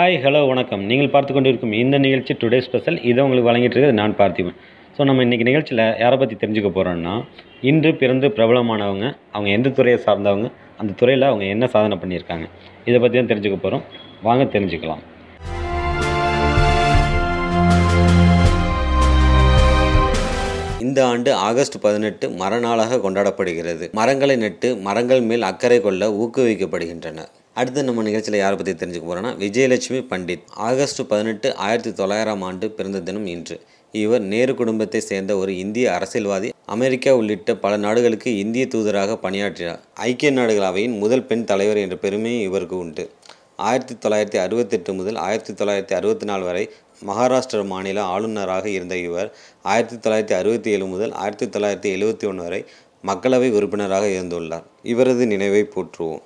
Hi hello வணக்கம் நீங்கள் பார்த்து கொண்டிருக்கும் இந்த நிகழ்ச்சி டுடே ஸ்பெஷல் இதை உங்களுக்கு வழங்கிட்டு இருக்கிறது நான் பார்த்திபன் ஸோ நம்ம இன்றைக்கி நிகழ்ச்சியில் யாரை பற்றி தெரிஞ்சுக்க போகிறோம்னா இன்று பிறந்து பிரபலமானவங்க அவங்க எந்த துறையை சார்ந்தவங்க அந்த துறையில் அவங்க என்ன சாதனை பண்ணியிருக்காங்க இதை பற்றி தான் தெரிஞ்சுக்க போகிறோம் வாங்க தெரிஞ்சுக்கலாம் இந்த ஆண்டு ஆகஸ்ட் பதினெட்டு மரநாளாக கொண்டாடப்படுகிறது மரங்களை நட்டு மரங்கள் மேல் அக்கறை கொள்ள ஊக்குவிக்கப்படுகின்றன அடுத்து நம்ம நிகழ்ச்சியில் யாரை பற்றி தெரிஞ்சுக்க போகிறோன்னா விஜயலட்சுமி பண்டிட் ஆகஸ்ட் பதினெட்டு ஆயிரத்தி தொள்ளாயிரம் ஆண்டு பிறந்த தினம் இன்று இவர் நேரு குடும்பத்தை சேர்ந்த ஒரு இந்திய அரசியல்வாதி அமெரிக்கா உள்ளிட்ட பல நாடுகளுக்கு இந்திய தூதராக பணியாற்றினார் ஐக்கிய நாடுகள் அவையின் முதல் பெண் தலைவர் என்ற பெருமையும் இவருக்கு உண்டு ஆயிரத்தி தொள்ளாயிரத்தி அறுபத்தெட்டு முதல் ஆயிரத்தி தொள்ளாயிரத்தி அறுபத்தி நாலு வரை மகாராஷ்டிர மாநில ஆளுநராக இருந்த இவர் ஆயிரத்தி தொள்ளாயிரத்தி அறுபத்தி ஏழு முதல் ஆயிரத்தி தொள்ளாயிரத்தி எழுபத்தி ஒன்று வரை மக்களவை உறுப்பினராக இருந்துள்ளார் இவரது நினைவை போற்றுவோம்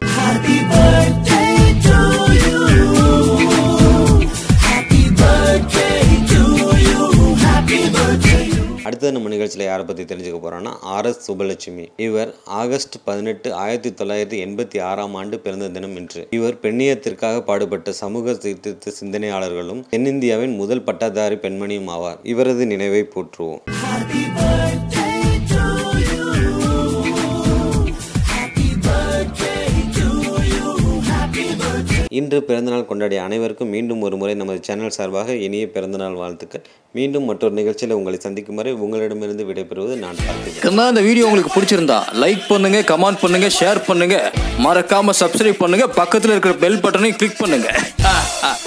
அடுத்தது நம்ம நிகழ்ச்சியில் யாரை பற்றி தெரிஞ்சுக்க போகிறோன்னா ஆர்எஸ் சுபலட்சுமி இவர் ஆகஸ்ட் பதினெட்டு ஆயிரத்தி தொள்ளாயிரத்தி எண்பத்தி ஆறாம் ஆண்டு பிறந்த தினம் இன்று இவர் பெண்ணியத்திற்காக பாடுபட்ட சமூக சீர்திருத்த சிந்தனையாளர்களும் தென்னிந்தியாவின் முதல் பட்டதாரி பெண்மணியும் ஆவார் இவரது நினைவை போற்றுவோம் இன்று பிறந்தநாள் கொண்டாடிய அனைவருக்கும் மீண்டும் ஒரு முறை நமது சேனல் சார்பாக இனிய பிறந்தநாள் வாழ்த்துக்கள் மீண்டும் மற்றொரு நிகழ்ச்சியில் உங்களை சந்திக்கும் வரை உங்களிடமிருந்து விடைபெறுவது நான் பார்க்கிறேன் கண்ணா இந்த வீடியோ உங்களுக்கு பிடிச்சிருந்தா லைக் பண்ணுங்க கமெண்ட் பண்ணுங்க ஷேர் பண்ணுங்க மறக்காம சப்ஸ்கிரைப் பண்ணுங்க பக்கத்துல இருக்கிற பெல் பட்டனையும் கிளிக் பண்ணுங்க ஆ, ஆ.